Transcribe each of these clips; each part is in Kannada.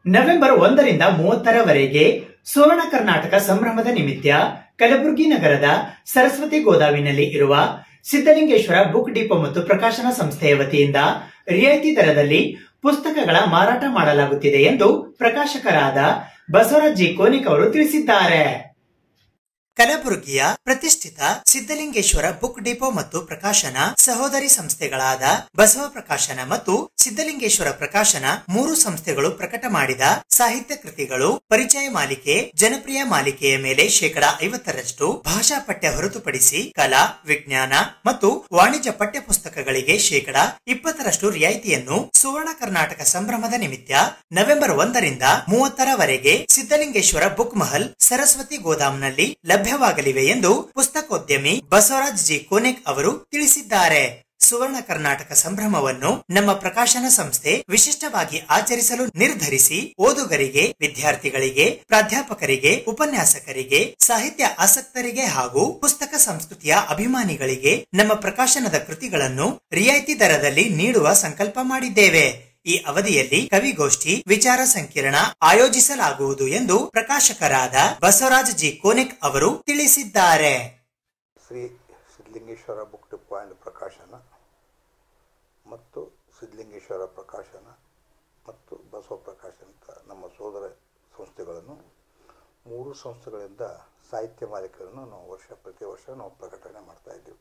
ನವೆಂಬರ್ ಒಂದರಿಂದ ಮೂವತ್ತರವರೆಗೆ ಸುವರ್ಣ ಕರ್ನಾಟಕ ಸಂಭ್ರಮದ ನಿಮಿತ್ತ ಕಲಬುರಗಿ ನಗರದ ಸರಸ್ವತಿ ಗೋದಾವಿನಲ್ಲಿ ಇರುವ ಸಿದ್ದಲಿಂಗೇಶ್ವರ ಬುಕ್ ಡಿಪೋ ಮತ್ತು ಪ್ರಕಾಶನ ಸಂಸ್ಥೆಯ ವತಿಯಿಂದ ರಿಯಾಯಿತಿ ದರದಲ್ಲಿ ಪುಸ್ತಕಗಳ ಮಾರಾಟ ಮಾಡಲಾಗುತ್ತಿದೆ ಎಂದು ಪ್ರಕಾಶಕರಾದ ಬಸವರಾಜ್ ಜಿ ಕೋನಿಕ್ ಅವರು ತಿಳಿಸಿದ್ದಾರೆ ಕಲಬುರಗಿಯ ಪ್ರತಿಷ್ಠಿತ ಸಿದ್ದಲಿಂಗೇಶ್ವರ ಬುಕ್ ಡಿಪೋ ಮತ್ತು ಪ್ರಕಾಶನ ಸಹೋದರಿ ಸಂಸ್ಥೆಗಳಾದ ಬಸವ ಪ್ರಕಾಶನ ಮತ್ತು ಸಿದ್ದಲಿಂಗೇಶ್ವರ ಪ್ರಕಾಶನ ಮೂರು ಸಂಸ್ಥೆಗಳು ಪ್ರಕಟ ಮಾಡಿದ ಸಾಹಿತ್ಯ ಕೃತಿಗಳು ಪರಿಚಯ ಮಾಲಿಕೆ ಜನಪ್ರಿಯ ಮಾಲಿಕೆಯ ಮೇಲೆ ಶೇಕಡ ಐವತ್ತರಷ್ಟು ಭಾಷಾ ಪಠ್ಯ ಹೊರತುಪಡಿಸಿ ಕಲಾ ವಿಜ್ಞಾನ ಮತ್ತು ವಾಣಿಜ್ಯ ಪಠ್ಯ ಪುಸ್ತಕಗಳಿಗೆ ಶೇಕಡ ಇಪ್ಪತ್ತರಷ್ಟು ರಿಯಾಯಿತಿಯನ್ನು ಸುವರ್ಣ ಕರ್ನಾಟಕ ಸಂಭ್ರಮದ ನಿಮಿತ್ತ ನವೆಂಬರ್ ಒಂದರಿಂದ ಮೂವತ್ತರವರೆಗೆ ಸಿದ್ದಲಿಂಗೇಶ್ವರ ಬುಕ್ ಮಹಲ್ ಸರಸ್ವತಿ ಗೋದಾಮ್ನಲ್ಲಿ ಲಭ್ಯವಾಗಲಿವೆ ಎಂದು ಪುಸ್ತಕೋದ್ಯಮಿ ಬಸವರಾಜ್ ಜಿ ಕೋನೆಕ್ ಅವರು ತಿಳಿಸಿದ್ದಾರೆ ಸುವರ್ಣ ಕರ್ನಾಟಕ ಸಂಭ್ರಮವನ್ನು ನಮ್ಮ ಪ್ರಕಾಶನ ಸಂಸ್ಥೆ ವಿಶಿಷ್ಟವಾಗಿ ಆಚರಿಸಲು ನಿರ್ಧರಿಸಿ ಓದುಗರಿಗೆ ವಿದ್ಯಾರ್ಥಿಗಳಿಗೆ ಪ್ರಾಧ್ಯಾಪಕರಿಗೆ ಉಪನ್ಯಾಸಕರಿಗೆ ಸಾಹಿತ್ಯ ಆಸಕ್ತರಿಗೆ ಹಾಗೂ ಪುಸ್ತಕ ಸಂಸ್ಕೃತಿಯ ಅಭಿಮಾನಿಗಳಿಗೆ ನಮ್ಮ ಪ್ರಕಾಶನದ ಕೃತಿಗಳನ್ನು ರಿಯಾಯಿತಿ ದರದಲ್ಲಿ ನೀಡುವ ಸಂಕಲ್ಪ ಮಾಡಿದ್ದೇವೆ ಈ ಅವಧಿಯಲ್ಲಿ ಕವಿಗೋಷ್ಠಿ ವಿಚಾರ ಸಂಕಿರಣ ಆಯೋಜಿಸಲಾಗುವುದು ಎಂದು ಪ್ರಕಾಶಕರಾದ ಬಸವರಾಜ್ ಜಿ ಕೋನೆಕ್ ಅವರು ತಿಳಿಸಿದ್ದಾರೆ Shri Siddhalingeshwara book depot and Prakashana ಮತ್ತು ಸಿದ್ಧಲಿಂಗೇಶ್ವರ ಪ್ರಕಾಶನ ಮತ್ತು ಬಸವ ಪ್ರಕಾಶನ ಅಂತ ನಮ್ಮ ಸೋದರ ಸಂಸ್ಥೆಗಳನ್ನು ಮೂರು ಸಂಸ್ಥೆಗಳಿಂದ ಸಾಹಿತ್ಯ ಮಾಲಿಕೆಗಳನ್ನು ನಾವು ವರ್ಷ ಪ್ರತಿ ವರ್ಷ ನಾವು ಪ್ರಕಟಣೆ ಮಾಡ್ತಾ ಇದ್ದೀವಿ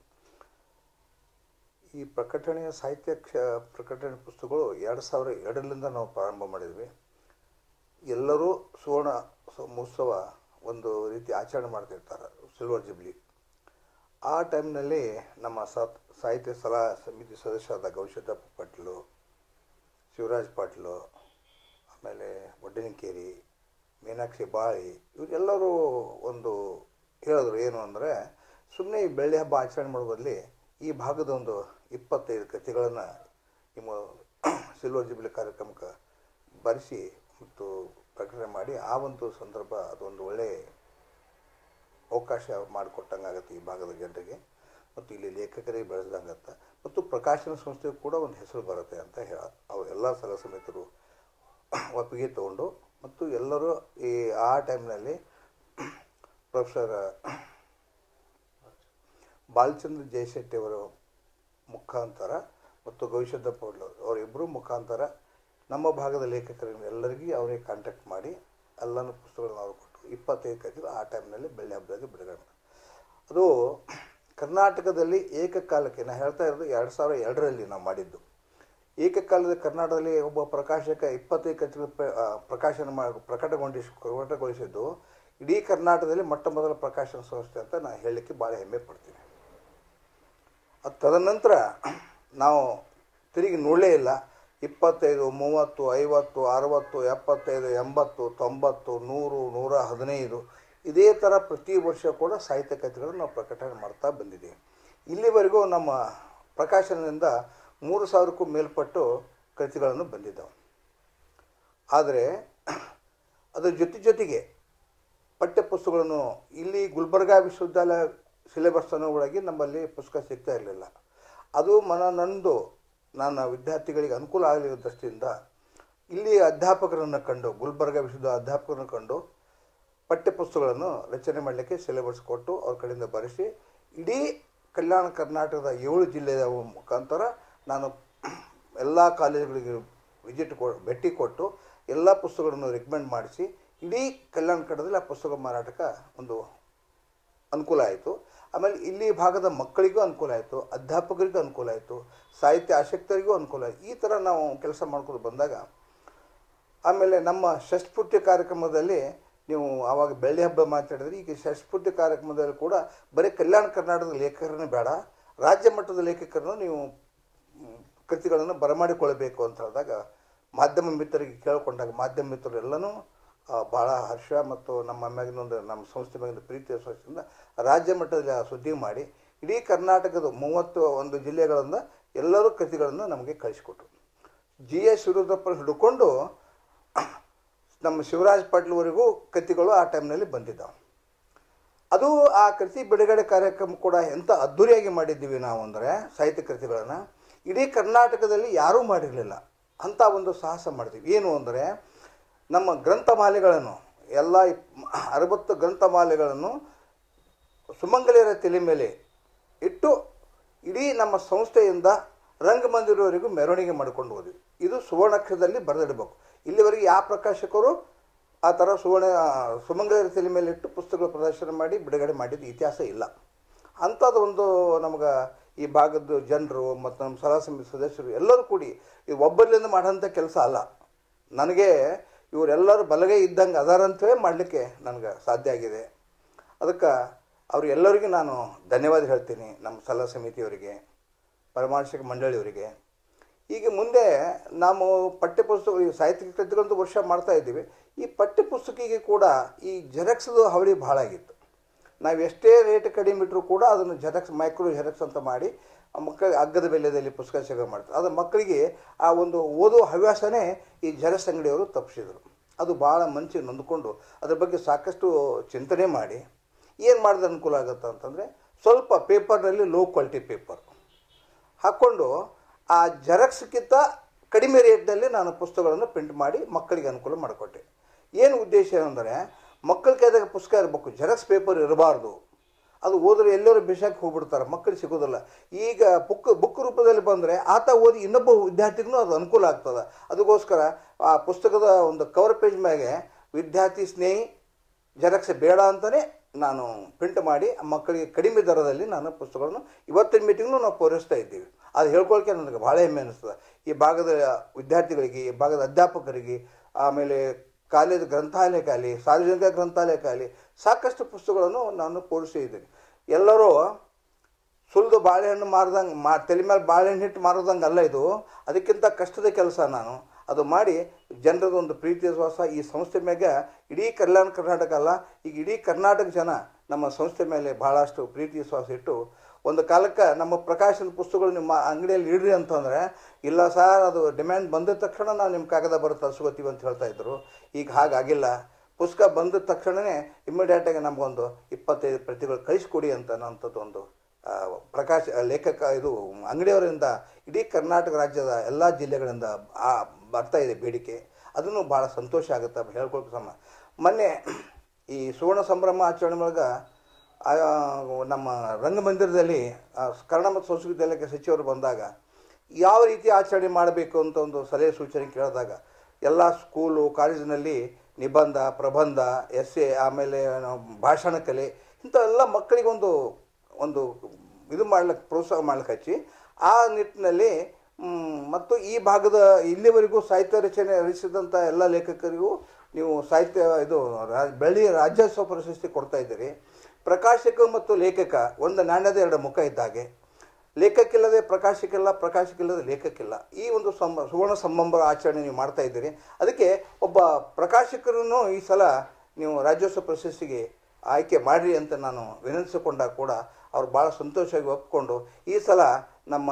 ಈ ಪ್ರಕಟಣೆಯ ಸಾಹಿತ್ಯ ಕ್ಷ ಪ್ರಕಟಣೆ ಪುಸ್ತಕಗಳು ಎರಡು ಸಾವಿರ ಎರಡರಿಂದ ನಾವು ಪ್ರಾರಂಭ ಮಾಡಿದ್ವಿ ಎಲ್ಲರೂ ಸುವರ್ಣ ಸ- ಮಹೋತ್ಸವ ಒಂದು ರೀತಿ ಆಚರಣೆ ಮಾಡ್ತಿರ್ತಾರೆ ಸಿಲ್ವರ್ ಜುಬ್ಲಿ ಆ ಟೈಮ್ನಲ್ಲಿ ನಮ್ಮ ಸತ್ ಸಾಹಿತ್ಯ ಸಲಹಾ ಸಮಿತಿ ಸದಸ್ಯರಾದ ಗೌಶಿದ್ದಪ್ಪ ಪಾಟೀಲು ಶಿವರಾಜ್ ಪಾಟೀಲು ಆಮೇಲೆ ಒಡ್ಡನಿಕೇರಿ ಮೀನಾಕ್ಷಿ ಬಾಳಿ ಇವರೆಲ್ಲರೂ ಒಂದು ಹೇಳಿದ್ರು ಏನು ಅಂದರೆ ಸುಮ್ಮನೆ ಈ ಬೆಳ್ಳಿ ಹಬ್ಬ ಆಚರಣೆ ಮಾಡೋ ಬದಲಿ ಈ ಭಾಗದ ಒಂದು ಇಪ್ಪತ್ತೈದು ಕಥೆಗಳನ್ನು ನಿಮ್ಮ ಸಿಲ್ವರ್ ಜುಬ್ಲಿ ಕಾರ್ಯಕ್ರಮಕ್ಕೆ ಬರೆಸಿ ಮತ್ತು ಪ್ರಕಟಣೆ ಮಾಡಿ ಆ ಒಂದು ಸಂದರ್ಭ ಅದೊಂದು ಒಳ್ಳೆಯ ಅವಕಾಶ ಮಾಡಿಕೊಟ್ಟಂಗಾಗತ್ತೆ ಈ ಭಾಗದ ಜನರಿಗೆ ಮತ್ತು ಇಲ್ಲಿ ಲೇಖಕರಿಗೆ ಬೆಳೆಸ್ದಂಗತ್ತೆ ಮತ್ತು ಪ್ರಕಾಶನ ಸಂಸ್ಥೆಗೂ ಕೂಡ ಒಂದು ಹೆಸರು ಬರುತ್ತೆ ಅಂತ ಹೇಳ ಅವ್ರು ಎಲ್ಲ ಸಲಹಾ ಸಮಿತರು ಒಪ್ಪಿಗೆ ತಗೊಂಡು ಮತ್ತು ಎಲ್ಲರೂ ಈ ಆ ಟೈಮ್ನಲ್ಲಿ ಪ್ರೊಫೆಸರ್ ಬಾಲಚಂದ್ರ ಜಯಶೆಟ್ಟಿ ಅವರ ಮುಖಾಂತರ ಮತ್ತು ಗವಿಶದ್ದ ಪೌಡ್ಲು ಅವರಿಬ್ಬರು ಮುಖಾಂತರ ನಮ್ಮ ಭಾಗದ ಲೇಖಕರಿಗೆ ಎಲ್ಲರಿಗೂ ಅವರಿಗೆ ಕಾಂಟ್ಯಾಕ್ಟ್ ಮಾಡಿ ಎಲ್ಲನೂ ಪುಸ್ತಕಗಳನ್ನು ಅವರು ಕೊಟ್ಟು ಇಪ್ಪತ್ತೈದು ಕಥೆಗಳು ಆ ಟೈಮ್ನಲ್ಲಿ ಬೆಳ್ಳಿ ಹಬ್ಬದಾಗ ಬಿಡುಗಡೆ ಮಾಡಿ ಅದು ಕರ್ನಾಟಕದಲ್ಲಿ ಏಕಕಾಲಕ್ಕೆ ನಾನು ಹೇಳ್ತಾ ಇರೋದು ಎರಡು ಸಾವಿರ ಎರಡರಲ್ಲಿ ನಾವು ಮಾಡಿದ್ದು ಏಕಕಾಲದ ಕರ್ನಾಟಕದಲ್ಲಿ ಒಬ್ಬ ಪ್ರಕಾಶಕ ಇಪ್ಪತ್ತೈದು ಕಥೆಗಳು ಪ್ರ ಆ, ಪ್ರಕಾಶನ ಮಾಡಿ ಪ್ರಕಟಗೊಂಡಿಸ್ ಪ್ರಕಟಗೊಳಿಸಿದ್ದು ಇಡೀ ಕರ್ನಾಟಕದಲ್ಲಿ ಮೊಟ್ಟ ಮೊದಲ ಪ್ರಕಾಶನ ಸಂಸ್ಥೆ ಅಂತ ನಾನು ಹೇಳಲಿಕ್ಕೆ ಭಾಳ ಹೆಮ್ಮೆ ಪಡ್ತೀನಿ ಅದು ತದನಂತರ ನಾವು ತಿರುಗಿ ನೋಡಲೇ ಇಲ್ಲ ಇಪ್ಪತ್ತೈದು ಮೂವತ್ತು ಐವತ್ತು ಅರವತ್ತು ಎಪ್ಪತ್ತೈದು ಎಂಬತ್ತು ತೊಂಬತ್ತು ನೂರು ನೂರ ಹದಿನೈದು ಇದೇ ಥರ ಪ್ರತಿ ವರ್ಷ ಕೂಡ ಸಾಹಿತ್ಯ ಕಥೆಗಳನ್ನು ನಾವು ಪ್ರಕಟಣೆ ಮಾಡ್ತಾ ಬಂದಿದ್ದೀವಿ ಇಲ್ಲಿವರೆಗೂ ನಮ್ಮ ಪ್ರಕಾಶನದಿಂದ ಮೂರು ಸಾವಿರಕ್ಕೂ ಮೇಲ್ಪಟ್ಟು ಕೃತಿಗಳನ್ನು ಬಂದಿದ್ದಾವೆ ಆದರೆ ಅದರ ಜೊತೆ ಜೊತೆಗೆ ಪಠ್ಯಪುಸ್ತಕಗಳನ್ನು ಇಲ್ಲಿ ಗುಲ್ಬರ್ಗಾ ವಿಶ್ವವಿದ್ಯಾಲಯ ಸಿಲೆಬಸ್ ಒಳಗೆ ನಮ್ಮಲ್ಲಿ ಪುಸ್ತಕ ಸಿಗ್ತಾ ಇರಲಿಲ್ಲ ಅದು ಮನ ನಂದು ನನ್ನ ವಿದ್ಯಾರ್ಥಿಗಳಿಗೆ ಅನುಕೂಲ ಆಗಲಿರೋ ದೃಷ್ಟಿಯಿಂದ ಇಲ್ಲಿ ಅಧ್ಯಾಪಕರನ್ನು ಕಂಡು ಗುಲ್ಬರ್ಗಾ ವಿಶ್ವವಿದ್ಯಾಲಯ ಅಧ್ಯಾಪಕರನ್ನು ಕಂಡು ಪಠ್ಯಪುಸ್ತಕಗಳನ್ನು ರಚನೆ ಮಾಡಲಿಕ್ಕೆ ಸಿಲೆಬಸ್ ಕೊಟ್ಟು ಅವ್ರ ಕಡೆಯಿಂದ ಬರೆಸಿ ಇಡೀ ಕಲ್ಯಾಣ ಕರ್ನಾಟಕದ ಏಳು ಜಿಲ್ಲೆಯ ಮುಖಾಂತರ ನಾನು ಎಲ್ಲ ಕಾಲೇಜುಗಳಿಗೆ ವಿಸಿಟ್ ಕೊ ಭೇಟಿ ಕೊಟ್ಟು ಎಲ್ಲ ಪುಸ್ತಕಗಳನ್ನು ರೆಕಮೆಂಡ್ ಮಾಡಿಸಿ ಇಡೀ ಕಲ್ಯಾಣ ಕನ್ನಡದಲ್ಲಿ ಆ ಪುಸ್ತಕ ಮಾರಾಟಕ್ಕೆ ಒಂದು ಅನುಕೂಲ ಆಯಿತು ಆಮೇಲೆ ಇಲ್ಲಿ ಭಾಗದ ಮಕ್ಕಳಿಗೂ ಅನುಕೂಲ ಆಯಿತು ಅಧ್ಯಾಪಕರಿಗೂ ಅನುಕೂಲ ಆಯಿತು ಸಾಹಿತ್ಯ ಆಸಕ್ತರಿಗೂ ಅನುಕೂಲ ಆಯಿತು ಈ ಥರ ನಾವು ಕೆಲಸ ಮಾಡ್ಕೊಂಡು ಬಂದಾಗ ಆಮೇಲೆ ನಮ್ಮ ಷಷ್ಠಪೂರ್ತಿ ಕಾರ್ಯಕ್ರಮದಲ್ಲಿ ನೀವು ಆವಾಗ ಬೆಳ್ಳಿ ಹಬ್ಬ ಮಾತಾಡಿದ್ರೆ ಈಗ ಷಷ್ಠಪೂರ್ತಿ ಕಾರ್ಯಕ್ರಮದಲ್ಲಿ ಕೂಡ ಬರೀ ಕಲ್ಯಾಣ ಕರ್ನಾಟಕದ ಲೇಖಕರನ್ನೇ ಬೇಡ ರಾಜ್ಯ ಮಟ್ಟದ ಲೇಖಕರನ್ನು ನೀವು ಮ್, ಕೃತಿಗಳನ್ನು ಬರಮಾಡಿಕೊಳ್ಳಬೇಕು ಅಂತ ಹೇಳಿದಾಗ ಮಾಧ್ಯಮ ಮಿತ್ರರಿಗೆ ಕೇಳಿಕೊಂಡಾಗ ಮಾಧ್ಯಮ ಮಿತ್ರರು ಎಲ್ಲನೂ ಆ, ಭಾಳ ಹರ್ಷ ಮತ್ತು ನಮ್ಮ ಮ್ಯಾಗಿನೊಂದು ನಮ್ಮ ಸಂಸ್ಥೆ ಮ್ಯಾಗಿನ ಪ್ರೀತಿ ವಿಶ್ವಾಸದಿಂದ ರಾಜ್ಯ ಮಟ್ಟದಲ್ಲಿ ಆ ಸುದ್ದಿ ಮಾಡಿ ಇಡೀ ಕರ್ನಾಟಕದ ಮೂವತ್ತು ಒಂದು ಜಿಲ್ಲೆಗಳಿಂದ ಎಲ್ಲರೂ ಕೃತಿಗಳನ್ನು ನಮಗೆ ಕಳಿಸಿಕೊಟ್ರು ಜಿ ಎಸ್ ವಿರುದ್ಧಪ್ಪ ಹಿಡ್ಕೊಂಡು ನಮ್ಮ ಶಿವರಾಜ್ ಪಾಟೀಲ್ವರೆಗೂ ಕೃತಿಗಳು ಆ ಟೈಮ್ನಲ್ಲಿ ಬಂದಿದ್ದಾವೆ ಅದು ಆ ಕೃತಿ ಬಿಡುಗಡೆ ಕಾರ್ಯಕ್ರಮ ಕೂಡ ಎಂಥ ಅದ್ಧೂರಿಯಾಗಿ ಮಾಡಿದ್ದೀವಿ ನಾವು ಅಂದರೆ ಸಾಹಿತ್ಯ ಕೃತಿಗಳನ್ನು ಇಡೀ ಕರ್ನಾಟಕದಲ್ಲಿ ಯಾರೂ ಮಾಡಿರಲಿಲ್ಲ ಅಂಥ ಒಂದು ಸಾಹಸ ಮಾಡಿದ್ವಿ ಏನು ಅಂದರೆ ನಮ್ಮ ಗ್ರಂಥಮಾಲೆಗಳನ್ನು ಎಲ್ಲ ಇಪ್- ಅರವತ್ತು ಗ್ರಂಥಮಾಲೆಗಳನ್ನು ಸುಮಂಗಲಿಯರ ತಲೆ ಮೇಲೆ ಇಟ್ಟು ಇಡೀ ನಮ್ಮ ಸಂಸ್ಥೆಯಿಂದ ರಂಗಮಂದಿರವರೆಗೂ ಮೆರವಣಿಗೆ ಮಾಡಿಕೊಂಡು ಹೋದ್ವಿ ಇದು ಸುವರ್ಣಾಕ್ಷರದಲ್ಲಿ ಬರೆದಿಡಬೇಕು ಇಲ್ಲಿವರೆಗೆ ಯಾವ ಪ್ರಕಾಶಕರು ಆ ಥರ ಸುವರ್ಣ ಸುಮಂಗಲಿಯರ ತಲೆ ಮೇಲೆ ಇಟ್ಟು ಪುಸ್ತಕಗಳು ಪ್ರದರ್ಶನ ಮಾಡಿ ಬಿಡುಗಡೆ ಮಾಡಿದ ಇತಿಹಾಸ ಇಲ್ಲ ಅಂಥದ್ದು ಒಂದು ನಮ್ಗೆ ಈ ಭಾಗದ ಜನರು ಮತ್ತು ನಮ್ಮ ಸಲಹಾ ಸಮಿತಿ ಸದಸ್ಯರು ಎಲ್ಲರೂ ಕೂಡಿ ಇದು ಒಬ್ಬರಿಂದ ಮಾಡೋಂಥ ಕೆಲಸ ಅಲ್ಲ ನನಗೆ ಇವರೆಲ್ಲರೂ ಬಲಗೈ ಇದ್ದಂಗೆ ಅದಾರಂತವೇ ಮಾಡಲಿಕ್ಕೆ ನನಗೆ ಸಾಧ್ಯ ಆಗಿದೆ ಅದಕ್ಕೆ ಅವರೆಲ್ಲರಿಗೂ ನಾನು ಧನ್ಯವಾದ ಹೇಳ್ತೀನಿ ನಮ್ಮ ಸಲಹಾ ಸಮಿತಿಯವರಿಗೆ ಪರಮಾರ್ಶಕ ಮಂಡಳಿಯವರಿಗೆ ಈಗ ಮುಂದೆ ನಾವು ಪಠ್ಯಪುಸ್ತಕ ಈ ಸಾಹಿತ್ಯಿಕ ಕೃತಿಗಳಂತೂ ವರ್ಷ ಮಾಡ್ತಾ ಇದ್ದೀವಿ ಈ ಪಠ್ಯಪುಸ್ತಕಿಗೆ ಕೂಡ ಈ ಜೆರಾಕ್ಸ್ದು ಹಾವಳಿ ಭಾಳ ಆಗಿತ್ತು ನಾವು ಎಷ್ಟೇ ರೇಟ್ ಕಡಿಮೆ ಇಟ್ಟರೂ ಕೂಡ ಅದನ್ನು ಜೆರಾಕ್ಸ್ ಮೈಕ್ರೋ ಜೆರಾಕ್ಸ್ ಅಂತ ಮಾಡಿ ಆ ಮಕ್ಕಳಿಗೆ ಅಗ್ಗದ ಬೆಲೆಯಲ್ಲಿ ಪುಸ್ತಕ ಸಿಗೋ ಮಾಡ್ತಾರೆ ಅದು ಮಕ್ಕಳಿಗೆ ಆ ಒಂದು ಓದೋ ಹವ್ಯಾಸನೇ ಈ ಜೆರಾಕ್ಸ್ ಅಂಗಡಿಯವರು ತಪ್ಪಿಸಿದರು ಅದು ಭಾಳ ಮನಸ್ಸಿಗೆ ನೊಂದ್ಕೊಂಡು ಅದ್ರ ಬಗ್ಗೆ ಸಾಕಷ್ಟು ಚಿಂತನೆ ಮಾಡಿ ಏನು ಮಾಡಿದ್ರೆ ಅನುಕೂಲ ಆಗುತ್ತೆ ಅಂತಂದರೆ ಸ್ವಲ್ಪ ಪೇಪರ್ನಲ್ಲಿ ಲೋ ಕ್ವಾಲಿಟಿ ಪೇಪರ್ ಹಾಕ್ಕೊಂಡು ಆ ಜೆರಾಕ್ಸ್ಗಿಂತ ಕಡಿಮೆ ರೇಟ್ನಲ್ಲಿ ನಾನು ಪುಸ್ತಕಗಳನ್ನು ಪ್ರಿಂಟ್ ಮಾಡಿ ಮಕ್ಕಳಿಗೆ ಅನುಕೂಲ ಮಾಡಿಕೊಟ್ಟೆ ಏನು ಉದ್ದೇಶ ಅಂದರೆ ಮಕ್ಕಳ ಕೈದಾಗ ಪುಸ್ತಕ ಇರಬೇಕು ಜೆರಾಕ್ಸ್ ಪೇಪರ್ ಇರಬಾರ್ದು ಅದು ಓದಿದ್ರೆ ಎಲ್ಲರೂ ಬಿಸಾಕಿ ಹೋಗ್ಬಿಡ್ತಾರೆ ಮಕ್ಕಳಿಗೆ ಸಿಗೋದಿಲ್ಲ ಈಗ ಬುಕ್ ಬುಕ್ ರೂಪದಲ್ಲಿ ಬಂದರೆ ಆತ ಓದಿ ಇನ್ನೊಬ್ಬ ವಿದ್ಯಾರ್ಥಿಗೂ ಅದು ಅನುಕೂಲ ಆಗ್ತದೆ ಅದಕ್ಕೋಸ್ಕರ ಆ ಪುಸ್ತಕದ ಒಂದು ಕವರ್ ಪೇಜ್ ಮ್ಯಾಗೆ ವಿದ್ಯಾರ್ಥಿ ಸ್ನೇಹಿ ಜೆರಾಕ್ಸ್ ಬೇಡ ಅಂತಲೇ ನಾನು ಪ್ರಿಂಟ್ ಮಾಡಿ ಆ ಮಕ್ಕಳಿಗೆ ಕಡಿಮೆ ದರದಲ್ಲಿ ನಾನು ಪುಸ್ತಕಗಳನ್ನು ಇವತ್ತಿನ ಮೀಟಿಂಗ್ನು ನಾವು ಪೂರೈಸ್ತಾ ಇದ್ದೀವಿ ಅದು ಹೇಳ್ಕೊಳ್ಳೋಕೆ ನನಗೆ ಭಾಳ ಹೆಮ್ಮೆ ಅನ್ನಿಸ್ತದೆ ಈ ಭಾಗದ ವಿದ್ಯಾರ್ಥಿಗಳಿಗೆ ಈ ಭಾಗದ ಅಧ್ಯಾಪಕರಿಗೆ ಆಮೇಲೆ ಕಾಲೇಜ್ ಗ್ರಂಥಾಲಯಕ್ಕಾಗಲಿ ಸಾರ್ವಜನಿಕ ಗ್ರಂಥಾಲಯಕ್ಕಾಗಲಿ ಸಾಕಷ್ಟು ಪುಸ್ತಕಗಳನ್ನು ನಾನು ಪೂರೈಸಿದ್ದೀನಿ ಎಲ್ಲರೂ ಸುಲಿದು ಬಾಳೆಹಣ್ಣು ಮಾರ್ದಂಗೆ ಮಾ ತಲೆ ಮೇಲೆ ಬಾಳೆಹಣ್ಣು ಹಿಟ್ಟು ಮಾರೋದಂಗೆ ಅಲ್ಲ ಇದು ಅದಕ್ಕಿಂತ ಕಷ್ಟದ ಕೆಲಸ ನಾನು ಅದು ಮಾಡಿ ಜನರದ ಒಂದು ಪ್ರೀತಿ ವಿಶ್ವಾಸ ಈ ಸಂಸ್ಥೆ ಮ್ಯಾಗ ಇಡೀ ಕಲ್ಯಾಣ ಕರ್ನಾಟಕ ಅಲ್ಲ ಈಗ ಇಡೀ ಕರ್ನಾಟಕ ಜನ ನಮ್ಮ ಸಂಸ್ಥೆ ಮೇಲೆ ಭಾಳಷ್ಟು ಪ್ರೀತಿ ವಿಶ್ವಾಸ ಇಟ್ಟು ಒಂದು ಕಾಲಕ್ಕೆ ನಮ್ಮ ಪ್ರಕಾಶನ ಪುಸ್ತಕಗಳು ನಿಮ್ಮ ಅಂಗಡಿಯಲ್ಲಿ ಇಡ್ರಿ ಅಂತಂದರೆ ಇಲ್ಲ ಸರ್ ಅದು ಡಿಮ್ಯಾಂಡ್ ಬಂದ ತಕ್ಷಣ ನಾವು ನಿಮ್ಮ ಕಾಗದ ಬರುತ್ತೆ ತರಿಸ್ಕೋತೀವಿ ಅಂತ ಹೇಳ್ತಾ ಇದ್ರು ಈಗ ಹಾಗಾಗಿಲ್ಲ ಪುಸ್ತಕ ಬಂದ ತಕ್ಷಣವೇ ಇಮ್ಮಿಡಿಯೇಟಾಗಿ ನಮಗೊಂದು ಇಪ್ಪತ್ತೈದು ಪ್ರತಿಗಳು ಕಳಿಸ್ಕೊಡಿ ಅಂತ ಅನ್ನೋಂಥದ್ದು ಒಂದು ಆ, ಪ್ರಕಾಶ್ ಆ, ಲೇಖಕ ಇದು ಅಂಗಡಿಯವರಿಂದ ಇಡೀ ಕರ್ನಾಟಕ ರಾಜ್ಯದ ಎಲ್ಲ ಜಿಲ್ಲೆಗಳಿಂದ ಆ ಬರ್ತಾ ಇದೆ ಬೇಡಿಕೆ ಅದನ್ನು ಭಾಳ ಸಂತೋಷ ಆಗುತ್ತೆ ಹೇಳ್ಕೊಳಕ್ಕೆ ಸಮ ಮೊನ್ನೆ ಈ ಸುವರ್ಣ ಸಂಭ್ರಮ ಆಚರಣೆ ಒಳಗೆ ಆ, ನಮ್ಮ ರಂಗಮಂದಿರದಲ್ಲಿ ಆ, ಕನ್ನಡ ಮತ್ತು ಸಂಸ್ಕೃತಿ ಇಲಾಖೆ ಸಚಿವರು ಬಂದಾಗ ಯಾವ ರೀತಿ ಆಚರಣೆ ಮಾಡಬೇಕು ಅಂತ ಒಂದು ಸಲಹೆ ಸೂಚನೆ ಕೇಳಿದಾಗ ಎಲ್ಲ ಸ್ಕೂಲು ಕಾಲೇಜಿನಲ್ಲಿ ನಿಬಂಧ ಪ್ರಬಂಧ ಎಸ್ಸೆ ಆಮೇಲೆ ನಾವು ಭಾಷಣ ಕಲೆ ಇಂಥ ಎಲ್ಲ ಮಕ್ಕಳಿಗೊಂದು ಒಂದು ಇದು ಮಾಡ್ಲಿಕ್ಕೆ ಪ್ರೋತ್ಸಾಹ ಮಾಡ್ಲಿಕ್ಕೆ ಹಚ್ಚಿ ಆ ನಿಟ್ಟಿನಲ್ಲಿ ಮ್, ಮತ್ತು ಈ ಭಾಗದ ಇಲ್ಲಿವರೆಗೂ ಸಾಹಿತ್ಯ ರಚನೆ ರಚಿಸಿದಂಥ ಎಲ್ಲ ಲೇಖಕರಿಗೂ ನೀವು ಸಾಹಿತ್ಯ ಇದು ರಾ- ಬೆಳ್ಳಿ ರಾಜ್ಯೋತ್ಸವ ಪ್ರಶಸ್ತಿ ಕೊಡ್ತಾ ಇದ್ದೀರಿ ಪ್ರಕಾಶಕ ಮತ್ತು ಲೇಖಕ ಒಂದು ನಾಣ್ಯದ ಎರಡು ಮುಖ ಇದ್ದಾಗೆ ಲೇಖಕ್ಕಿಲ್ಲದೆ ಪ್ರಕಾಶಕ್ಕಿಲ್ಲ ಪ್ರಕಾಶಕ್ಕಿಲ್ಲದೆ ಲೇಖಕ್ಕಿಲ್ಲ ಈ ಒಂದು ಸಂ ಸುವರ್ಣ ಸಂಭ್ರಮ ಆಚರಣೆ ನೀವು ಮಾಡ್ತಾ ಇದ್ದೀರಿ ಅದಕ್ಕೆ ಒಬ್ಬ ಪ್ರಕಾಶಕರನ್ನು ಈ ಸಲ ನೀವು ರಾಜ್ಯೋತ್ಸವ ಪ್ರಶಸ್ತಿಗೆ ಆಯ್ಕೆ ಮಾಡಿರಿ ಅಂತ ನಾನು ವಿನಂತಿಸಿಕೊಂಡಾಗ ಕೂಡ ಅವ್ರು ಭಾಳ ಸಂತೋಷವಾಗಿ ಒಪ್ಕೊಂಡು ಈ ಸಲ ನಮ್ಮ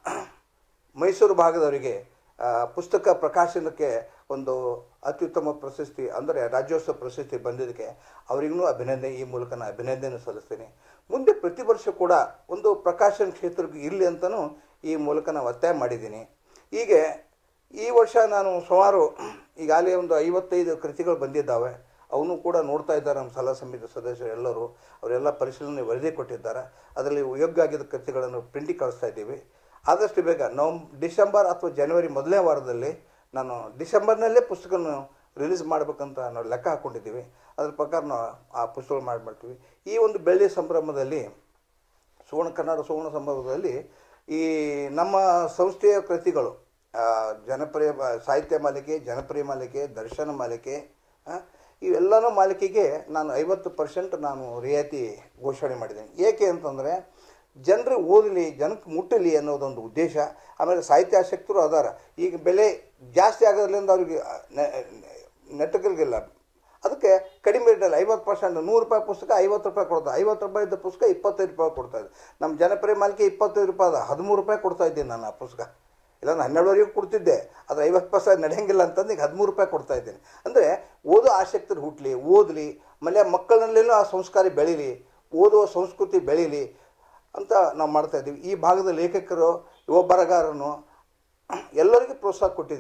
ಮೈಸೂರು ಭಾಗದವರಿಗೆ ಆ, ಪುಸ್ತಕ ಪ್ರಕಾಶನಕ್ಕೆ ಒಂದು ಅತ್ಯುತ್ತಮ ಪ್ರಶಸ್ತಿ ಅಂದರೆ ರಾಜ್ಯೋತ್ಸವ ಪ್ರಶಸ್ತಿ ಬಂದಿದ್ದಕ್ಕೆ ಅವರಿಗೂ ಅಭಿನಂದನೆ ಈ ಮೂಲಕ ನಾನು ಅಭಿನಂದನೆ ಸಲ್ಲಿಸ್ತೀನಿ ಮುಂದೆ ಪ್ರತಿ ವರ್ಷ ಕೂಡ ಒಂದು ಪ್ರಕಾಶನ ಕ್ಷೇತ್ರಕ್ಕೆ ಇರಲಿ ಅಂತಲೂ ಈ ಮೂಲಕ ನಾನು ಒತ್ತಾಯ ಮಾಡಿದ್ದೀನಿ ಹೀಗೆ ಈ ವರ್ಷ ನಾನು ಸುಮಾರು ಈಗಾಗಲೇ ಒಂದು ಐವತ್ತೈದು ಕೃತಿಗಳು ಬಂದಿದ್ದಾವೆ ಅವನು ಕೂಡ ನೋಡ್ತಾ ಇದ್ದಾರೆ ನಮ್ಮ ಸಲಹಾ ಸಮಿತಿ ಸದಸ್ಯರು ಎಲ್ಲರೂ ಅವರೆಲ್ಲ ಪರಿಶೀಲನೆ ವರದಿ ಕೊಟ್ಟಿದ್ದಾರೆ ಅದರಲ್ಲಿ ಯೋಗ್ಯ ಆಗಿದ್ದ ಕೃತಿಗಳನ್ನು ಪ್ರಿಂಟಿಗೆ ಕಳಿಸ್ತಾ ಇದ್ದೀವಿ ಆದಷ್ಟು ಬೇಗ ನವಂಬ್ ಡಿಸೆಂಬರ್ ಅಥವಾ ಜನವರಿ ಮೊದಲನೇ ವಾರದಲ್ಲಿ ನಾನು ಡಿಸೆಂಬರ್ನಲ್ಲೇ ಪುಸ್ತಕನ ರಿಲೀಸ್ ಮಾಡಬೇಕಂತ ನಾವು ಲೆಕ್ಕ ಹಾಕ್ಕೊಂಡಿದ್ದೀವಿ ಅದ್ರ ಪ್ರಕಾರ ನಾವು ಆ ಪುಸ್ತಕ ಮಾಡಿಬಿಡ್ತೀವಿ ಈ ಒಂದು ಬೆಳ್ಳಿ ಸಂಭ್ರಮದಲ್ಲಿ ಸುವರ್ಣ ಕನ್ನಡ ಸುವರ್ಣ ಸಂಭ್ರಮದಲ್ಲಿ ಈ ನಮ್ಮ ಸಂಸ್ಥೆಯ ಕೃತಿಗಳು ಆ, ಜನಪ್ರಿಯ ಬ- ಸಾಹಿತ್ಯ ಮಾಲಿಕೆ ಜನಪ್ರಿಯ ಮಾಲಿಕೆ ದರ್ಶನ ಮಾಲಿಕೆ ಆ, ಇವೆಲ್ಲನೂ ಮಾಲಿಕೆಗೆ ನಾನು ಐವತ್ತು ಪರ್ಸೆಂಟ್ ನಾನು ರಿಯಾಯಿತಿ ಘೋಷಣೆ ಮಾಡಿದ್ದೇನೆ ಏಕೆ ಅಂತಂದರೆ ಜನರು ಓದಲಿ ಜನಕ್ಕೆ ಮುಟ್ಟಲಿ ಅನ್ನೋದೊಂದು ಉದ್ದೇಶ ಆಮೇಲೆ ಸಾಹಿತ್ಯಾಸಕ್ತರು ಅದಾರ ಈಗ ಬೆಲೆ ಜಾಸ್ತಿ ಆಗೋದ್ರಿಂದ ಅವ್ರಿಗೆ ನೆಟ್ಟಗರಿಗಿಲ್ಲ ಅದಕ್ಕೆ ಕಡಿಮೆ ರೇಟಲ್ಲಿ ಐವತ್ತು ಪರ್ಸೆಂಟ್ ನೂರು ರೂಪಾಯಿ ಪುಸ್ತಕ ಐವತ್ತು ರೂಪಾಯಿ ಕೊಡ್ತಾರೆ ಐವತ್ತು ರೂಪಾಯಿ ಇದ್ದ ಪುಸ್ತಕ ಇಪ್ಪತ್ತೈದು ರೂಪಾಯಿ ಕೊಡ್ತಾ ಇದೆ ನಮ್ಮ ಜನಪ್ರಿಯ ಮಾಲಿಕೆ ಇಪ್ಪತ್ತೈದು ರೂಪಾಯಿ ಅದ ಹದಿಮೂರು ರೂಪಾಯಿ ಕೊಡ್ತಾ ಇದ್ದೀನಿ ನಾನು ಆ ಪುಸ್ತಕ ಇಲ್ಲ ನಾನು ಹನ್ನೆರಡುವರೆಗೂ ಕೊಡ್ತಿದ್ದೆ ಅದು ಐವತ್ತು ಪರ್ಸೆಂಟ್ ನಡೆಯಂಗಿಲ್ಲ ಅಂತಂದು ಈಗ ಹದಿಮೂರು ರೂಪಾಯಿ ಕೊಡ್ತಾ ಇದ್ದೀನಿ ಅಂದರೆ ಓದೋ ಆಸಕ್ತರು ಹುಟ್ಟಲಿ ಓದಲಿ ಆಮೇಲೆ ಮಕ್ಕಳಲ್ಲೇನೂ ಆ ಸಂಸ್ಕಾರ ಬೆಳೀಲಿ ಓದುವ ಸಂಸ್ಕೃತಿ ಬೆಳೀಲಿ ಅಂತ ನಾವು ಮಾಡ್ತಾ ಇದ್ದೀವಿ ಈ ಭಾಗದ ಲೇಖಕರು ಯುವ ಬರಗಾರನು ಎಲ್ಲರಿಗೂ ಪ್ರೋತ್ಸಾಹ ಕೊಟ್ಟಿದ್ದೀನಿ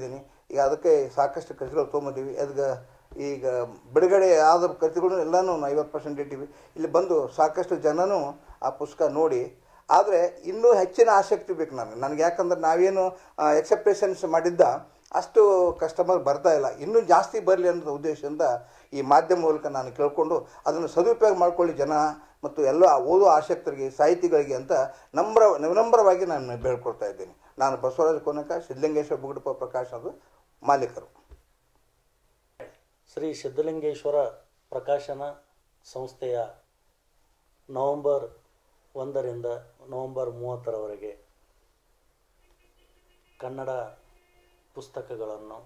ಈಗ ಅದಕ್ಕೆ ಸಾಕಷ್ಟು ಕೃತಿಗಳು ತೊಗೊಂಬಂದೀವಿ ಅದಕ್ಕೆ ಈಗ ಬಿಡುಗಡೆ ಆದ ಕೃತಿಗಳು ಎಲ್ಲನೂ ಐವತ್ತು ಪರ್ಸೆಂಟ್ ಇಟ್ಟಿವಿ ಇಲ್ಲಿ ಬಂದು ಸಾಕಷ್ಟು ಜನನೂ ಆ ಪುಸ್ತಕ ನೋಡಿ ಆದರೆ ಇನ್ನೂ ಹೆಚ್ಚಿನ ಆಸಕ್ತಿ ಬೇಕು ನನಗೆ ನನಗೆ ಯಾಕಂದ್ರೆ ನಾವೇನು ಎಕ್ಸೆಪ್ಟೇಷನ್ಸ್ ಮಾಡಿದ್ದ ಅಷ್ಟು ಕಸ್ಟಮರ್ ಬರ್ತಾ ಇಲ್ಲ ಇನ್ನೂ ಜಾಸ್ತಿ ಬರಲಿ ಅನ್ನೋ ಉದ್ದೇಶದಿಂದ ಈ ಮಾಧ್ಯಮ ಮೂಲಕ ನಾನು ಕೇಳಿಕೊಂಡು ಅದನ್ನು ಸದುಪಯೋಗ ಮಾಡ್ಕೊಳ್ಳಿ ಜನ ಮತ್ತು ಎಲ್ಲ ಓದೋ ಆಸಕ್ತರಿಗೆ ಸಾಹಿತಿಗಳಿಗೆ ಅಂತ ನಮ್ರ ವಿನಮ್ರವಾಗಿ ನಾನು ಬೇಡ್ಕೊಳ್ತಾ ಇದ್ದೀನಿ ನಾನು ಬಸವರಾಜ ಕೋನಕ ಸಿದ್ಧಲಿಂಗೇಶ್ವರ ಬುಗುಡಪ ಪ್ರಕಾಶನದ ಮಾಲೀಕರು ಶ್ರೀ ಸಿದ್ಧಲಿಂಗೇಶ್ವರ ಪ್ರಕಾಶನ ಸಂಸ್ಥೆಯ ನವೆಂಬರ್ ಒಂದರಿಂದ ನವೆಂಬರ್ ಮೂವತ್ತರವರೆಗೆ ಕನ್ನಡ ಪುಸ್ತಕಗಳನ್ನು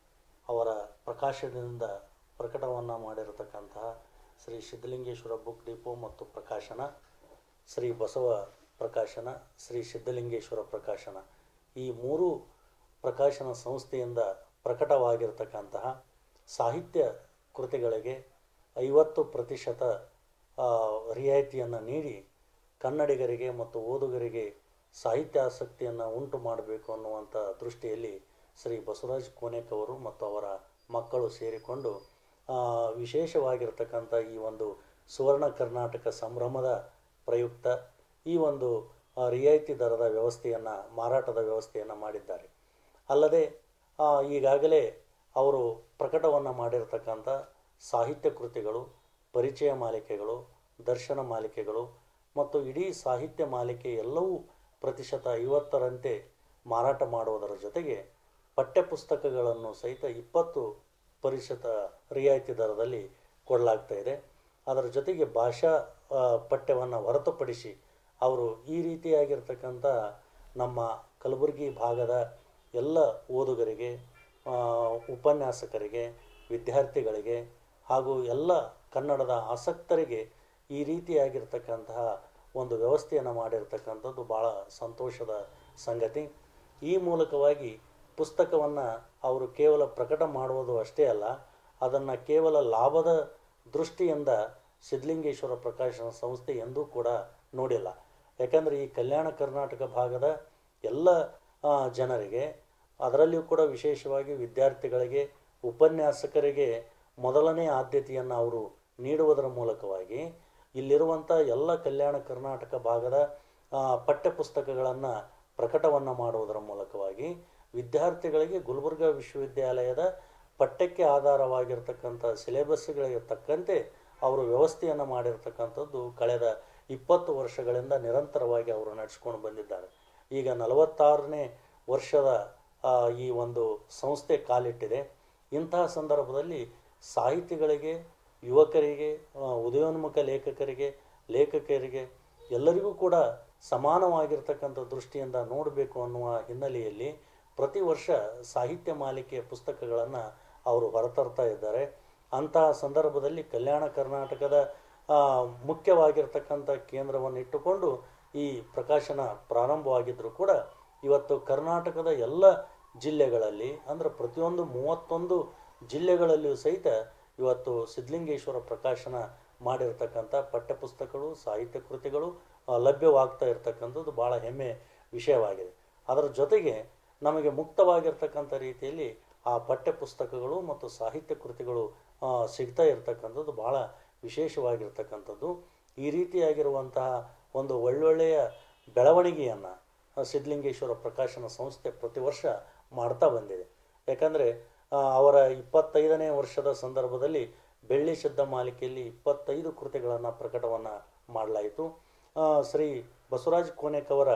ಅವರ ಪ್ರಕಾಶನದಿಂದ ಪ್ರಕಟವನ್ನು ಮಾಡಿರತಕ್ಕಂತಹ ಶ್ರೀ ಸಿದ್ಧಲಿಂಗೇಶ್ವರ ಬುಕ್ ಡಿಪೋ ಮತ್ತು ಪ್ರಕಾಶನ ಶ್ರೀ ಬಸವ ಪ್ರಕಾಶನ ಶ್ರೀ ಸಿದ್ಧಲಿಂಗೇಶ್ವರ ಪ್ರಕಾಶನ ಈ ಮೂರು ಪ್ರಕಾಶನ ಸಂಸ್ಥೆಯಿಂದ ಪ್ರಕಟವಾಗಿರತಕ್ಕಂತಹ ಸಾಹಿತ್ಯ ಕೃತಿಗಳಿಗೆ ಐವತ್ತು ಪ್ರತಿಶತ ಆ, ರಿಯಾಯಿತಿಯನ್ನು ನೀಡಿ ಕನ್ನಡಿಗರಿಗೆ ಮತ್ತು ಓದುಗರಿಗೆ ಸಾಹಿತ್ಯಾಸಕ್ತಿಯನ್ನು ಉಂಟು ಮಾಡಬೇಕು ಅನ್ನುವಂಥ ದೃಷ್ಟಿಯಲ್ಲಿ ಶ್ರೀ ಬಸವರಾಜ್ ಕೋನೇಕ್ ಅವರು ಮತ್ತು ಅವರ ಮಕ್ಕಳು ಸೇರಿಕೊಂಡು ಆ, ವಿಶೇಷವಾಗಿರ್ತಕ್ಕಂಥ ಈ ಒಂದು ಸುವರ್ಣ ಕರ್ನಾಟಕ ಸಂಭ್ರಮದ ಪ್ರಯುಕ್ತ ಈ ಒಂದು ಆ, ರಿಯಾಯಿತಿ ದರದ ವ್ಯವಸ್ಥೆಯನ್ನು ಮಾರಾಟದ ವ್ಯವಸ್ಥೆಯನ್ನು ಮಾಡಿದ್ದಾರೆ ಅಲ್ಲದೆ ಆ, ಈಗಾಗಲೇ ಅವರು ಪ್ರಕಟವನ್ನು ಮಾಡಿರತಕ್ಕಂಥ ಸಾಹಿತ್ಯ ಕೃತಿಗಳು ಪರಿಚಯ ಮಾಲಿಕೆಗಳು ದರ್ಶನ ಮಾಲಿಕೆಗಳು ಮತ್ತು ಇಡೀ ಸಾಹಿತ್ಯ ಮಾಲಿಕೆ ಎಲ್ಲವೂ ಪ್ರತಿಶತ ಐವತ್ತರಂತೆ ಮಾರಾಟ ಮಾಡುವುದರ ಜೊತೆಗೆ ಪಠ್ಯಪುಸ್ತಕಗಳನ್ನು ಸಹಿತ ಇಪ್ಪತ್ತು ಪ್ರತಿಶತ ರಿಯಾಯಿತಿ ದರದಲ್ಲಿ ಕೊಡಲಾಗ್ತಾ ಇದೆ ಅದರ ಜೊತೆಗೆ ಭಾಷಾ ಪಠ್ಯವನ್ನು ಹೊರತುಪಡಿಸಿ ಅವರು ಈ ರೀತಿಯಾಗಿರ್ತಕ್ಕಂಥ ನಮ್ಮ ಕಲಬುರಗಿ ಭಾಗದ ಎಲ್ಲ ಓದುಗರಿಗೆ ಆ, ಉಪನ್ಯಾಸಕರಿಗೆ ವಿದ್ಯಾರ್ಥಿಗಳಿಗೆ ಹಾಗೂ ಎಲ್ಲ ಕನ್ನಡದ ಆಸಕ್ತರಿಗೆ ಈ ರೀತಿಯಾಗಿರ್ತಕ್ಕಂತಹ ಒಂದು ವ್ಯವಸ್ಥೆಯನ್ನು ಮಾಡಿರ್ತಕ್ಕಂಥದ್ದು ಭಾಳ ಸಂತೋಷದ ಸಂಗತಿ ಈ ಮೂಲಕವಾಗಿ ಪುಸ್ತಕವನ್ನು ಅವರು ಕೇವಲ ಪ್ರಕಟ ಮಾಡುವುದು ಅಷ್ಟೇ ಅಲ್ಲ ಅದನ್ನು ಕೇವಲ ಲಾಭದ ದೃಷ್ಟಿಯಿಂದ ಸಿದ್ಧಲಿಂಗೇಶ್ವರ ಪ್ರಕಾಶನ ಸಂಸ್ಥೆ ಎಂದೂ ಕೂಡ ನೋಡಿಲ್ಲ ಯಾಕಂದರೆ ಈ ಕಲ್ಯಾಣ ಕರ್ನಾಟಕ ಭಾಗದ ಎಲ್ಲ ಆ, ಜನರಿಗೆ ಅದರಲ್ಲಿಯೂ ಕೂಡ ವಿಶೇಷವಾಗಿ ವಿದ್ಯಾರ್ಥಿಗಳಿಗೆ ಉಪನ್ಯಾಸಕರಿಗೆ ಮೊದಲನೇ ಆದ್ಯತೆಯನ್ನು ಅವರು ನೀಡುವುದರ ಮೂಲಕವಾಗಿ ಇಲ್ಲಿರುವಂಥ ಎಲ್ಲ ಕಲ್ಯಾಣ ಕರ್ನಾಟಕ ಭಾಗದ ಆ, ಪಠ್ಯಪುಸ್ತಕಗಳನ್ನು ಪ್ರಕಟವನ್ನು ಮಾಡುವುದರ ಮೂಲಕವಾಗಿ ವಿದ್ಯಾರ್ಥಿಗಳಿಗೆ ಗುಲ್ಬರ್ಗಾ ವಿಶ್ವವಿದ್ಯಾಲಯದ ಪಠ್ಯಕ್ಕೆ ಆಧಾರವಾಗಿರ್ತಕ್ಕಂಥ ಸಿಲೆಬಸ್ಗಳಿಗೆ ತಕ್ಕಂತೆ ಅವರು ವ್ಯವಸ್ಥೆಯನ್ನು ಮಾಡಿರ್ತಕ್ಕಂಥದ್ದು ಕಳೆದ ಇಪ್ಪತ್ತು ವರ್ಷಗಳಿಂದ ನಿರಂತರವಾಗಿ ಅವರು ನಡೆಸ್ಕೊಂಡು ಬಂದಿದ್ದಾರೆ ಈಗ ನಲವತ್ತಾರನೇ ವರ್ಷದ ಆ, ಈ ಒಂದು ಸಂಸ್ಥೆ ಕಾಲಿಟ್ಟಿದೆ ಇಂತಹ ಸಂದರ್ಭದಲ್ಲಿ ಸಾಹಿತಿಗಳಿಗೆ ಯುವಕರಿಗೆ ಆ, ಉದಯೋನ್ಮುಖ ಲೇಖಕರಿಗೆ ಲೇಖಕರಿಗೆ ಎಲ್ಲರಿಗೂ ಕೂಡ ಸಮಾನವಾಗಿರ್ತಕ್ಕಂಥ ದೃಷ್ಟಿಯಿಂದ ನೋಡಬೇಕು ಅನ್ನುವ ಹಿನ್ನೆಲೆಯಲ್ಲಿ ಪ್ರತಿ ವರ್ಷ ಸಾಹಿತ್ಯ ಮಾಲಿಕೆಯ ಪುಸ್ತಕಗಳನ್ನು ಅವರು ಹೊರತರ್ತಾ ಇದ್ದಾರೆ ಅಂತಹ ಸಂದರ್ಭದಲ್ಲಿ ಕಲ್ಯಾಣ ಕರ್ನಾಟಕದ ಆ, ಮುಖ್ಯವಾಗಿರ್ತಕ್ಕಂಥ ಕೇಂದ್ರವನ್ನು ಇಟ್ಟುಕೊಂಡು ಈ ಪ್ರಕಾಶನ ಪ್ರಾರಂಭವಾಗಿದ್ದರೂ ಕೂಡ ಇವತ್ತು ಕರ್ನಾಟಕದ ಎಲ್ಲ ಜಿಲ್ಲೆಗಳಲ್ಲಿ ಅಂದರೆ ಪ್ರತಿಯೊಂದು ಮೂವತ್ತೊಂದು ಜಿಲ್ಲೆಗಳಲ್ಲಿಯೂ ಸಹಿತ ಇವತ್ತು ಸಿದ್ಧಲಿಂಗೇಶ್ವರ ಪ್ರಕಾಶನ ಮಾಡಿರ್ತಕ್ಕಂಥ ಪಠ್ಯಪುಸ್ತಕಗಳು ಸಾಹಿತ್ಯ ಕೃತಿಗಳು ಆ, ಲಭ್ಯವಾಗ್ತಾ ಇರತಕ್ಕಂಥದ್ದು ಭಾಳ ಹೆಮ್ಮೆ ವಿಷಯವಾಗಿದೆ ಅದರ ಜೊತೆಗೆ ನಮಗೆ ಮುಕ್ತವಾಗಿರ್ತಕ್ಕಂಥ ರೀತಿಯಲ್ಲಿ ಆ ಪಠ್ಯಪುಸ್ತಕಗಳು ಮತ್ತು ಸಾಹಿತ್ಯ ಕೃತಿಗಳು ಆ, ಸಿಗ್ತಾ ಇರತಕ್ಕಂಥದ್ದು ಭಾಳ ವಿಶೇಷವಾಗಿರ್ತಕ್ಕಂಥದ್ದು ಈ ರೀತಿಯಾಗಿರುವಂತಹ ಒಂದು ಒಳ್ಳೊಳ್ಳೆಯ ಬೆಳವಣಿಗೆಯನ್ನು ಸಿದ್ಧಲಿಂಗೇಶ್ವರ ಪ್ರಕಾಶನ ಸಂಸ್ಥೆ ಪ್ರತಿ ವರ್ಷ ಮಾಡ್ತಾ ಬಂದಿದೆ ಯಾಕಂದರೆ ಅವರ ಇಪ್ಪತ್ತೈದನೇ ವರ್ಷದ ಸಂದರ್ಭದಲ್ಲಿ ಬೆಳ್ಳಿ ಶುದ್ಧ ಮಾಲಿಕೆಯಲ್ಲಿ ಇಪ್ಪತ್ತೈದು ಕೃತಿಗಳನ್ನು ಪ್ರಕಟವನ್ನು ಮಾಡಲಾಯಿತು ಆ, ಶ್ರೀ ಬಸವರಾಜ್ ಕೋನೇಕ್ ಅವರ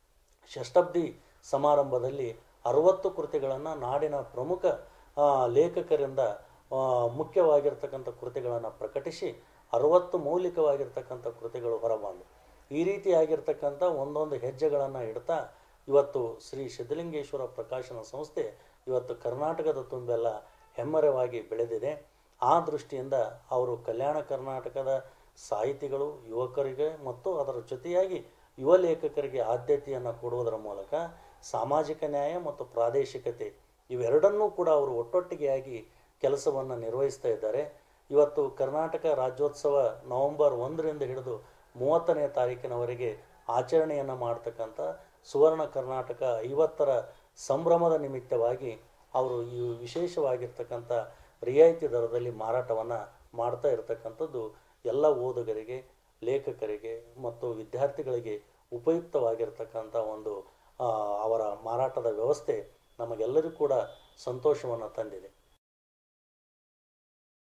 ಷಷ್ಠಬ್ದಿ ಸಮಾರಂಭದಲ್ಲಿ ಅರವತ್ತು ಕೃತಿಗಳನ್ನು ನಾಡಿನ ಪ್ರಮುಖ ಆ, ಲೇಖಕರಿಂದ ಆ, ಮುಖ್ಯವಾಗಿರ್ತಕ್ಕಂಥ ಕೃತಿಗಳನ್ನು ಪ್ರಕಟಿಸಿ ಅರವತ್ತು ಮೌಲಿಕವಾಗಿರ್ತಕ್ಕಂಥ ಕೃತಿಗಳು ಹೊರಬಂದು ಈ ರೀತಿಯಾಗಿರ್ತಕ್ಕಂಥ ಒಂದೊಂದು ಹೆಜ್ಜೆಗಳನ್ನು ಇಡ್ತಾ ಇವತ್ತು ಶ್ರೀ ಸಿದ್ಧಲಿಂಗೇಶ್ವರ ಪ್ರಕಾಶನ ಸಂಸ್ಥೆ ಇವತ್ತು ಕರ್ನಾಟಕದ ತುಂಬೆಲ್ಲ ಹೆಮ್ಮರವಾಗಿ ಬೆಳೆದಿದೆ ಆ ದೃಷ್ಟಿಯಿಂದ ಅವರು ಕಲ್ಯಾಣ ಕರ್ನಾಟಕದ ಸಾಹಿತಿಗಳು ಯುವಕರಿಗೆ ಮತ್ತು ಅದರ ಜೊತೆಯಾಗಿ ಯುವ ಲೇಖಕರಿಗೆ ಆದ್ಯತೆಯನ್ನು ಕೊಡುವುದರ ಮೂಲಕ ಸಾಮಾಜಿಕ ನ್ಯಾಯ ಮತ್ತು ಪ್ರಾದೇಶಿಕತೆ ಇವೆರಡನ್ನೂ ಕೂಡ ಅವರು ಒಟ್ಟೊಟ್ಟಿಗೆಯಾಗಿ ಕೆಲಸವನ್ನು ನಿರ್ವಹಿಸ್ತಾ ಇದ್ದಾರೆ ಇವತ್ತು ಕರ್ನಾಟಕ ರಾಜ್ಯೋತ್ಸವ ನವೆಂಬರ್ ಒಂದರಿಂದ ಹಿಡಿದು ಮೂವತ್ತನೇ ತಾರೀಕಿನವರೆಗೆ ಆಚರಣೆಯನ್ನು ಮಾಡ್ತಕ್ಕಂಥ ಸುವರ್ಣ ಕರ್ನಾಟಕ ಐವತ್ತರ ಸಂಭ್ರಮದ ನಿಮಿತ್ತವಾಗಿ ಅವರು ಈ ವಿಶೇಷವಾಗಿರ್ತಕ್ಕಂಥ ರಿಯಾಯಿತಿ ದರದಲ್ಲಿ ಮಾರಾಟವನ್ನು ಮಾಡ್ತಾ ಇರತಕ್ಕಂಥದ್ದು ಎಲ್ಲ ಓದುಗರಿಗೆ ಲೇಖಕರಿಗೆ ಮತ್ತು ವಿದ್ಯಾರ್ಥಿಗಳಿಗೆ ಉಪಯುಕ್ತವಾಗಿರ್ತಕ್ಕಂಥ ಒಂದು ಆ, ಅವರ ಮಾರಾಟದ ವ್ಯವಸ್ಥೆ ನಮಗೆಲ್ಲರಿಗೂ ಕೂಡ ಸಂತೋಷವನ್ನು ತಂದಿದೆ